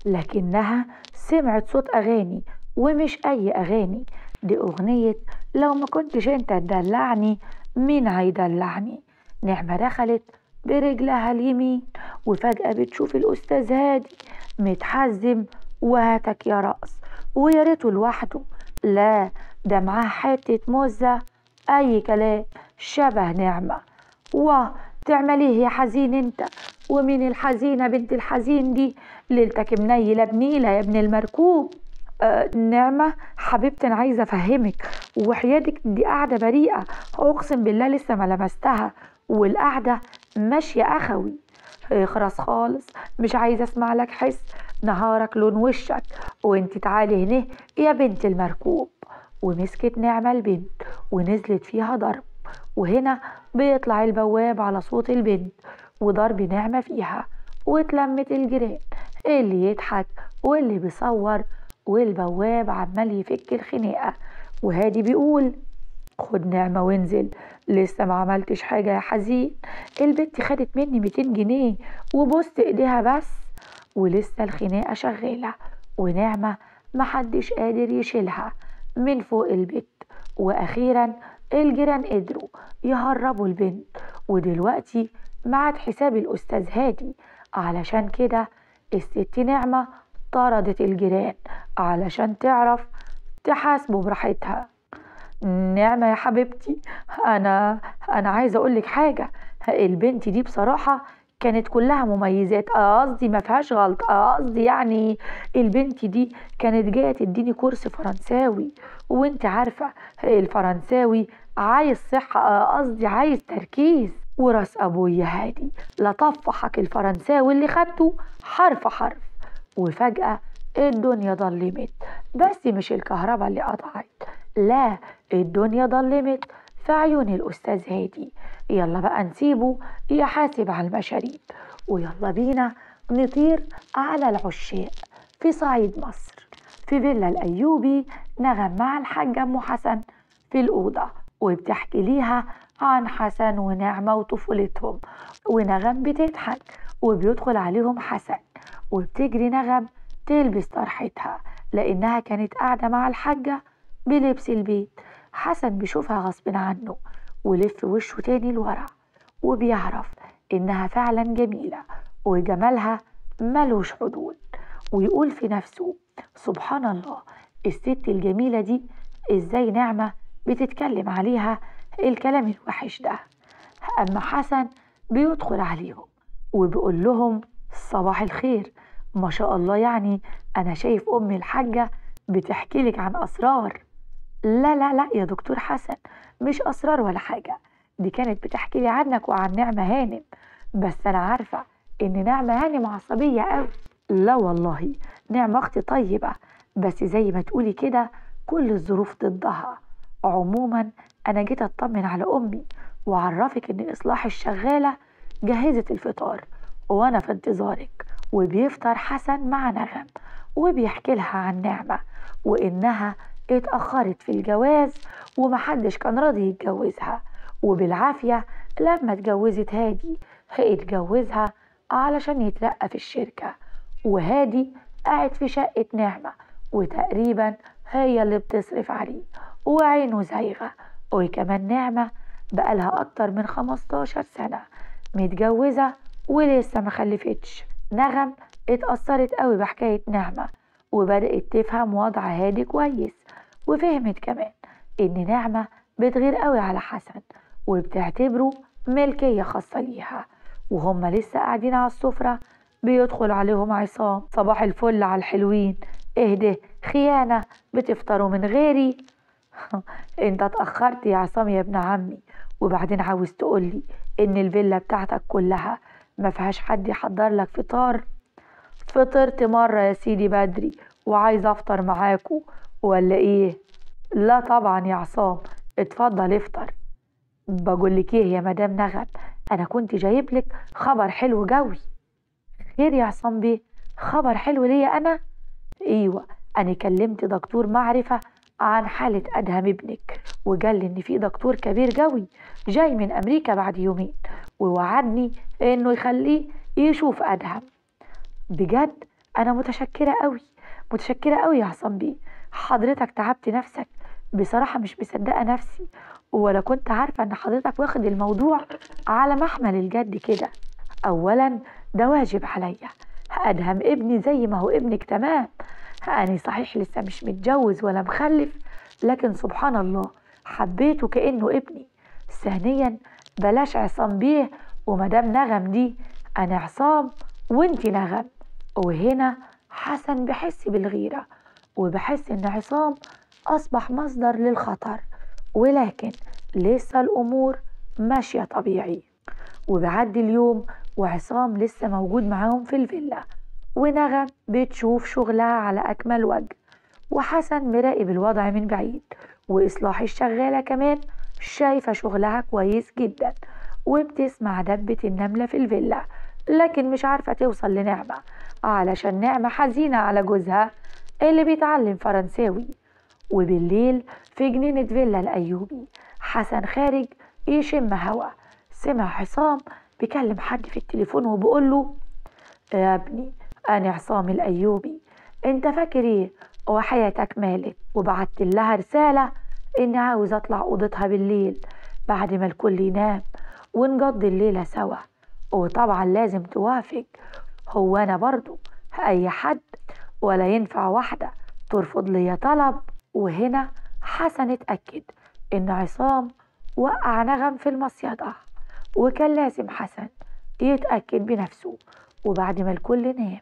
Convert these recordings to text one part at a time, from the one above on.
لكنها سمعت صوت أغاني ومش أي أغاني دي أغنية لو ما كنتش انت تدلعني مين هيدلعني نعمة دخلت برجلها اليمين وفجأة بتشوف الأستاذ هادي متحزم وهاتك يا رأس ويا ريته لوحده لا ده معاه حتة موزة أي كلام شبه نعمة واه تعمليه يا حزين انت ومين الحزينة بنت الحزين دي ليلتك منيلة بنيلة يا ابن المركوب آه نعمة حبيبتي أنا عايزة أفهمك وحياتك دي قاعدة بريئة أقسم بالله لسه ما لمستها والقعدة ماشية أخوي اخرس خالص مش عايزة أسمع لك حس نهارك لون وشك وانت تعالي هنا يا بنت المركوب ومسكت نعمة البنت ونزلت فيها ضرب وهنا بيطلع البواب على صوت البنت وضرب نعمة فيها واتلمت الجيران اللي يضحك واللي بيصور والبواب عمال يفك الخناقة وهادي بيقول خد نعمة وانزل لسه ما عملتش حاجة يا حزين البت خدت مني 200 جنيه وبوست ايديها بس ولسه الخناقة شغالة ونعمة محدش قادر يشيلها من فوق البيت واخيرا الجيران قدروا يهربوا البنت ودلوقتي معاد حساب الاستاذ هادي علشان كده الست نعمة طردت الجيران علشان تعرف تحاسبه براحتها نعمة يا حبيبتي أنا أنا عايزة أقولك حاجة البنت دي بصراحة كانت كلها مميزات قصدي ما فيهاش غلط قصدي يعني البنت دي كانت جايه تديني كورس فرنساوي وانت عارفه الفرنساوي عايز صحه قصدي عايز تركيز وراس ابويا هادي لطفحك الفرنساوي اللي خدته حرف حرف وفجاه الدنيا ضلمت بس مش الكهرباء اللي قطعت لا الدنيا ضلمت في عيون الأستاذ هادي يلا بقى نسيبه يحاسب على المشاريب ويلا بينا نطير على العشاق في صعيد مصر في فيلا الأيوبي نغم مع الحاجة أم حسن في الأوضة وبتحكي ليها عن حسن ونعمة وطفولتهم ونغم بتضحك وبيدخل عليهم حسن وبتجري نغم تلبس طرحتها لأنها كانت قاعدة مع الحاجة بلبس البيت حسن بيشوفها غصب عنه ولف وشه تاني لورا وبيعرف إنها فعلا جميلة وجمالها ملوش حدود ويقول في نفسه سبحان الله الست الجميلة دي ازاي نعمة بتتكلم عليها الكلام الوحش ده أما حسن بيدخل عليهم وبيقول لهم صباح الخير ما شاء الله يعني أنا شايف أم الحاجة بتحكي لك عن أسرار لا لا لا يا دكتور حسن مش أسرار ولا حاجة دي كانت بتحكي لي عنك وعن نعمة هانم بس أنا عارفة إن نعمة هانم عصبية أوي لا والله نعمة أختي طيبة بس زي ما تقولي كده كل الظروف ضدها عموما أنا جيت أطمن على أمي وأعرفك إن إصلاح الشغالة جهزت الفطار وأنا في انتظارك وبيفطر حسن مع نغم وبيحكي لها عن نعمة وإنها اتأخرت في الجواز ومحدش كان راضي يتجوزها وبالعافية لما اتجوزت هادي اتجوزها علشان يترقى في الشركة وهادي قاعد في شقة نعمة وتقريبا هي اللي بتصرف عليه وعينه زايغة وكمان نعمة بقالها أكتر من 15 سنة متجوزة ولسه مخلفتش نغم اتأثرت قوي بحكاية نعمة وبدأت تفهم وضع هادي كويس وفهمت كمان إن نعمة بتغير قوي على حسن وبتعتبره ملكية خاصة ليها وهم لسه قاعدين على السفرة بيدخل عليهم عصام صباح الفل على الحلوين اهدى خيانة بتفطروا من غيري انت اتأخرت يا عصام يا ابن عمي وبعدين عاوز تقولي ان الفيلا بتاعتك كلها ما فيهاش حد يحضر لك فطار فطرت مرة يا سيدي بدري وعايز افطر معاكو ولا ايه لا طبعا يا عصام اتفضل افطر بقولك ايه يا مدام نغم انا كنت جايب لك خبر حلو جوي خير يا عصام بيه خبر حلو ليا انا ايوه انا كلمت دكتور معرفة عن حالة ادهم ابنك وقال لي ان في دكتور كبير جوي جاي من امريكا بعد يومين ووعدني انه يخليه يشوف ادهم بجد انا متشكرة قوي متشكرة قوي يا عصام بيه حضرتك تعبت نفسك بصراحة مش مصدقة نفسي ولا كنت عارفة ان حضرتك واخد الموضوع على محمل الجد كده اولا ده واجب عليا ادهم ابني زي ما هو ابنك تمام أنا صحيح لسه مش متجوز ولا مخلف لكن سبحان الله حبيته كأنه ابني ثانيا بلاش عصام بيه ومدام نغم دي أنا عصام وانتي نغم وهنا حسن بحس بالغيرة وبحس إن عصام أصبح مصدر للخطر ولكن لسه الأمور ماشية طبيعي وبعدي اليوم وعصام لسه موجود معاهم في الفيلا ونغم بتشوف شغلها على أكمل وجه وحسن مراقب الوضع من بعيد وإصلاح الشغالة كمان شايفة شغلها كويس جدا وبتسمع دبة النملة في الفيلا لكن مش عارفة توصل لنعمة علشان نعمة حزينة على جوزها اللي بيتعلم فرنساوي وبالليل في جنينة فيلا الأيوبي حسن خارج يشم هوا سمع حسام بيكلم حد في التليفون وبيقول له يا ابني أنا عصام الأيوبي أنت فاكر إيه وحياتك مالك وبعت لها رسالة إني عاوز أطلع أوضتها بالليل بعد ما الكل ينام ونقضي الليلة سوا وطبعا لازم توافق هو أنا برضو أي حد ولا ينفع واحدة ترفض لي طلب وهنا حسن اتأكد إن عصام وقع نغم في المصيدة وكان لازم حسن يتأكد بنفسه وبعد ما الكل نام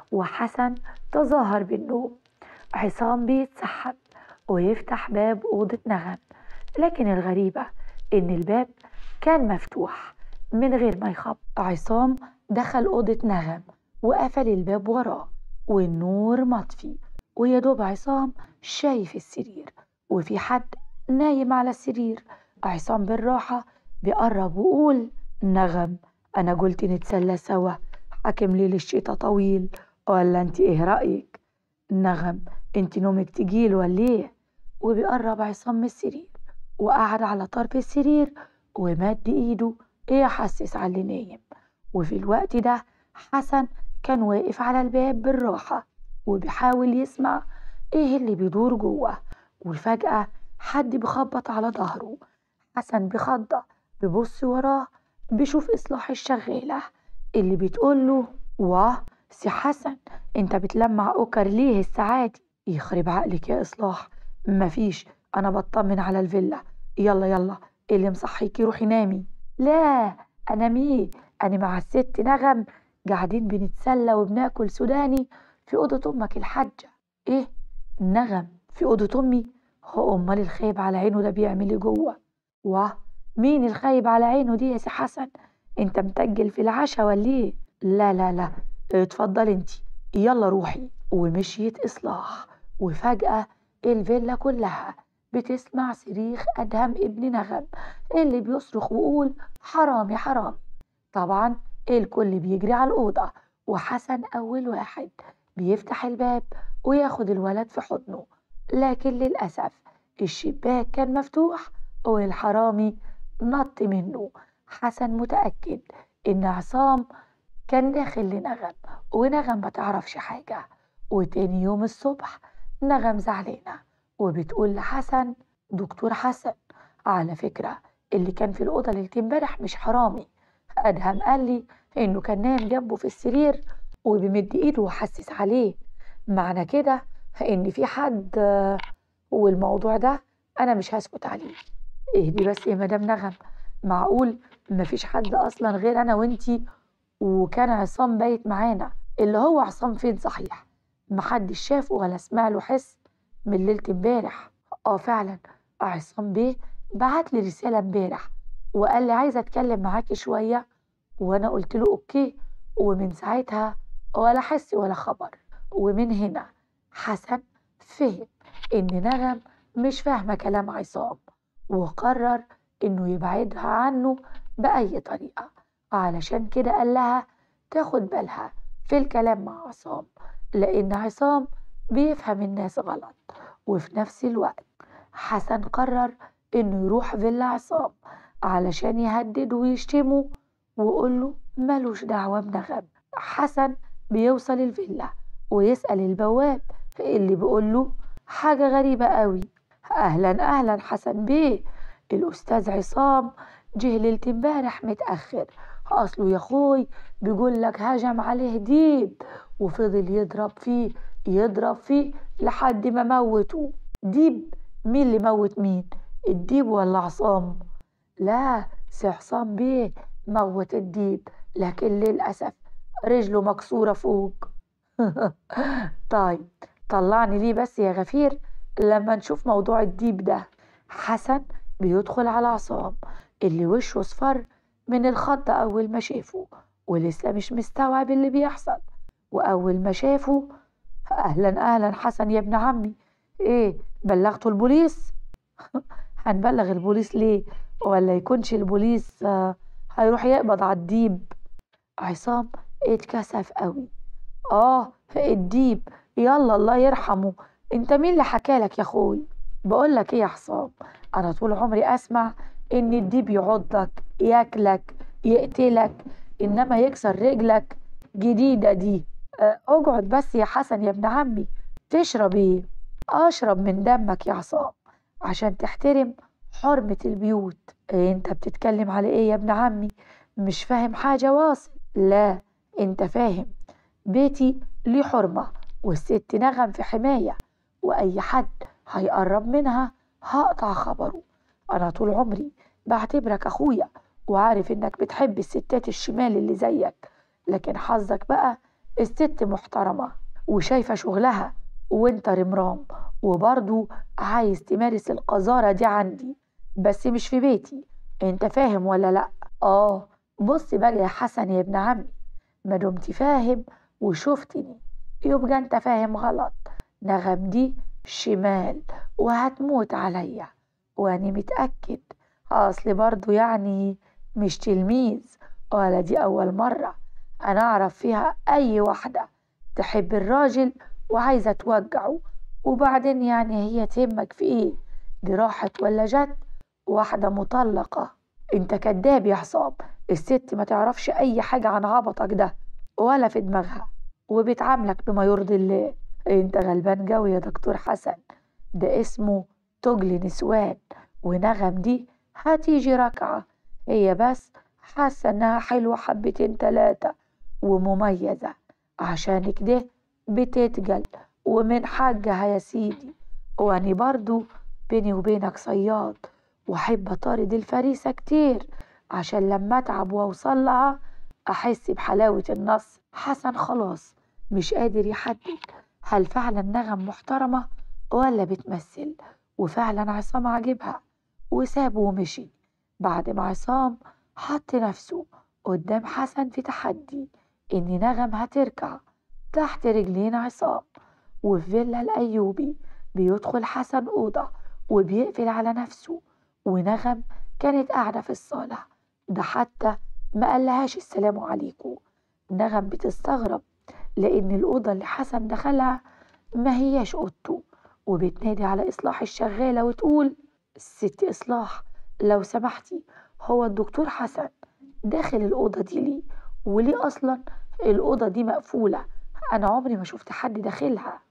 وحسن تظاهر بالنوم عصام بيتسحب ويفتح باب أوضة نغم لكن الغريبة إن الباب كان مفتوح من غير ما يخبط عصام دخل أوضة نغم وقفل الباب وراه والنور مطفي ويدوب عصام شايف السرير وفي حد نايم على السرير عصام بالراحة بيقرب وقول نغم أنا قلت نتسلى سوا حاكم ليل الشتا طويل ولا انت ايه رأيك نغم انت نومك تجيل ولا ايه وبيقرب عصام من السرير وقعد على طرف السرير ومد ايده يحسس على اللي نايم وفي الوقت ده حسن كان واقف على الباب بالراحة وبيحاول يسمع ايه اللي بيدور جوه وفجأة حد بيخبط على ظهره حسن بخضة بيبص وراه بيشوف إصلاح الشغالة اللي بتقوله واه سي حسن انت بتلمع اوكر ليه الساعة دي يخرب عقلك يا إصلاح مفيش أنا بطمن على الفيلا يلا يلا اللي مصحيكي روحي نامي لا أنا مين أنا مع الست نغم قاعدين بنتسلى وبناكل سوداني في أوضة أمك الحاجة إيه نغم في أوضة أمي هو أمال الخايب على عينه ده بيعمل إيه جوه واه مين الخايب على عينه دي يا سي حسن انت متجل في العشاء ولا ايه لا لا لا اتفضلي انت يلا روحي ومشيت إصلاح وفجأة الفيلا كلها بتسمع صريخ أدهم ابن نغم اللي بيصرخ ويقول حرامي حرامي طبعا الكل بيجري على الأوضة وحسن أول واحد بيفتح الباب وياخد الولد في حضنه لكن للأسف الشباك كان مفتوح والحرامي نط منه حسن متأكد إن عصام كان داخل لنغم ونغم ما تعرفش حاجة وتاني يوم الصبح نغم زعلانة وبتقول لحسن دكتور حسن على فكرة اللي كان في الأوضة ليلة امبارح مش حرامي أدهم قال لي إنه كان نايم جنبه في السرير وبيمد إيده وحسس عليه معنى كده إن في حد والموضوع ده أنا مش هسكت عليه اهدي بس يا مدام نغم معقول مفيش حد أصلا غير أنا وإنتي وكان عصام بايت معانا اللي هو عصام فين صحيح محدش شافه ولا سمع له حس من ليلة امبارح اه فعلا عصام بيه بعت لي رسالة امبارح وقال لي عايزة اتكلم معاكي شوية وانا قلت له اوكي ومن ساعتها ولا حس ولا خبر ومن هنا حسن فهم ان نغم مش فاهمة كلام عصام وقرر انه يبعدها عنه بأي طريقة علشان كده قال لها تاخد بالها في الكلام مع عصام لأن عصام بيفهم الناس غلط وفي نفس الوقت حسن قرر إنه يروح فيلا عصام علشان يهدد ويشتمه ويقوله ملوش دعوة بنغم حسن بيوصل الفيلا ويسأل البواب اللي بيقوله حاجة غريبة قوي أهلا أهلا حسن بيه الأستاذ عصام جه ليلة امبارح متأخر أصله يا أخوي بيقول لك هجم عليه ديب وفضل يضرب فيه يضرب فيه لحد ما موته ديب مين اللي موت مين الديب ولا عصام لا سي عصام بيه موت الديب لكن للأسف رجله مكسورة فوق طيب طلعني ليه بس يا غفير لما نشوف موضوع الديب ده حسن بيدخل على عصام اللي وشه اصفر من الخضة أول ما شافه ولسه مش مستوعب اللي بيحصل وأول ما شافه أهلا أهلا حسن يا ابن عمي إيه بلغتوا البوليس هنبلغ البوليس ليه ولا يكونش البوليس آه، هيروح يقبض على الديب عصام اتكسف قوي اه الديب يلا الله يرحمه انت مين اللي حكالك يا اخوي بقولك ايه يا حصان انا طول عمري اسمع ان الديب يعضك ياكلك يقتلك انما يكسر رجلك جديدة دي أه اقعد بس يا حسن يا ابن عمي تشرب ايه اشرب من دمك يا عصام عشان تحترم حرمة البيوت إيه انت بتتكلم على ايه يا ابن عمي مش فاهم حاجة واصل لا انت فاهم بيتي ليه حرمة والست نغم في حماية وأي حد هيقرب منها هقطع خبره أنا طول عمري بعتبرك أخويا وعارف إنك بتحب الستات الشمال اللي زيك لكن حظك بقى الست محترمة وشايفة شغلها وانت رمرام وبرضو عايز تمارس القذارة دي عندي بس مش في بيتي انت فاهم ولا لأ اه بص بقى يا حسن يا ابن عمي ما دمت فاهم وشفتني يبقى انت فاهم غلط نغم دي شمال وهتموت عليا واني متأكد اصل برضو يعني مش تلميذ ولا دي اول مرة انا اعرف فيها اي واحدة تحب الراجل وعايزة توجعه وبعدين يعني هي تهمك في ايه دي راحت ولا جت واحدة مطلقة انت كداب يا حصاب الست ما تعرفش اي حاجة عن عبطك ده ولا في دماغها وبتعاملك بما يرضي الله انت غلبان جوي يا دكتور حسن ده اسمه تجل نسوان ونغم دي هتيجي ركعة هي بس حاسة انها حلوة حبتين تلاتة ومميزة عشان كده بتتجل ومن حاجها يا سيدي واني برضو بيني وبينك صياد واحب اطارد الفريسة كتير عشان لما اتعب واوصل لها احس بحلاوة النصر حسن خلاص مش قادر يحدد هل فعلا نغم محترمة ولا بتمثل وفعلا عصام عجبها وسابه ومشي بعد ما عصام حط نفسه قدام حسن في تحدي إن نغم هتركع تحت رجلين عصام وفي فيلا الأيوبي بيدخل حسن أوضة وبيقفل على نفسه ونغم كانت قاعدة في الصالة ده حتى ما قالهاش السلام عليكم نغم بتستغرب لأن الأوضة اللي حسن دخلها ما هياش أوضته وبتنادي على إصلاح الشغالة وتقول ست إصلاح لو سمحتي هو الدكتور حسن داخل الأوضة دي ليه وليه أصلا الأوضة دي مقفولة أنا عمري ما شفت حد داخلها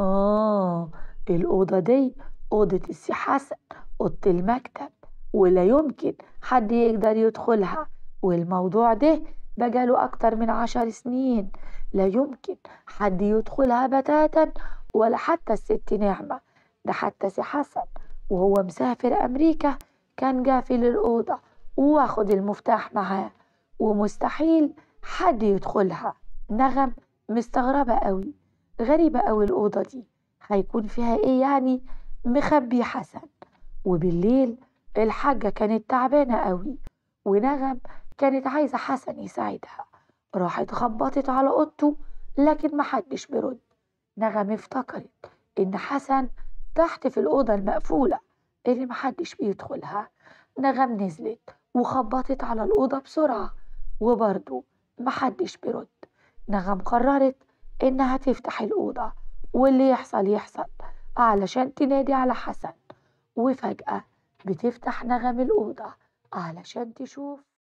آه الأوضة دي أوضة السي حسن أوضة المكتب ولا يمكن حد يقدر يدخلها والموضوع ده بقاله أكتر من عشر سنين لا يمكن حد يدخلها بتاتا ولا حتى الست نعمة ده حتى سي حسن وهو مسافر أمريكا كان قافل الأوضة واخد المفتاح معاه ومستحيل حد يدخلها نغم مستغربة قوي غريبة قوي الأوضة دي هيكون فيها إيه يعني مخبي حسن وبالليل الحاجة كانت تعبانة قوي ونغم كانت عايزة حسن يساعدها راحت خبطت على أوضته لكن محدش برد نغم افتكرت إن حسن تحت في الأوضة المقفولة اللي محدش بيدخلها نغم نزلت وخبطت على الأوضة بسرعة وبرضه محدش برد نغم قررت إنها تفتح الأوضة واللي يحصل يحصل علشان تنادي على حسن وفجأة بتفتح نغم الأوضة علشان تشوف